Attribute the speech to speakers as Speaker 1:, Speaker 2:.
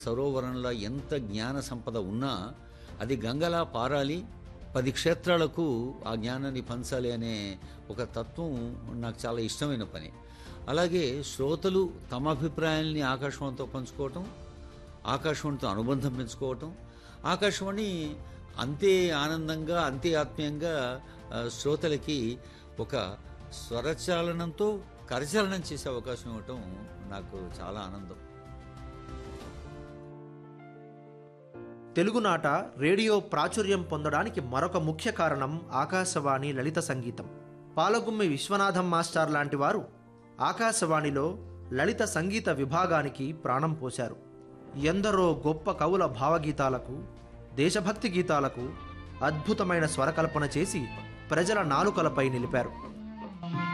Speaker 1: సరోవరంలో ఎంత జ్ఞాన సంపద ఉన్నా అది గంగలా పారాలి పది క్షేత్రాలకు ఆ జ్ఞానాన్ని పంచాలి అనే ఒక తత్వం నాకు చాలా ఇష్టమైన పని అలాగే శ్రోతలు తమ అభిప్రాయాల్ని ఆకాశవాణితో పంచుకోవటం ఆకాశవాణితో అనుబంధం పెంచుకోవటం ఆకాశవాణి అంతే ఆనందంగా అంతే ఆత్మీయంగా ఆ, శ్రోతలకి ఒక స్వరచాలనంతో కరచాలనం చేసే అవకాశం ఇవ్వటం నాకు చాలా ఆనందం
Speaker 2: తెలుగునాట రేడియో ప్రాచుర్యం పొందడానికి మరొక ముఖ్య కారణం ఆకాశవాణి లలిత సంగీతం పాలగుమ్మి విశ్వనాథం మాస్టర్ లాంటి వారు ఆకాశవాణిలో లలిత సంగీత విభాగానికి ప్రాణం పోశారు ఎందరో గొప్ప కవుల భావగీతాలకు దేశభక్తి గీతాలకు అద్భుతమైన స్వరకల్పన చేసి ప్రజల నాలుకలపై నిలిపారు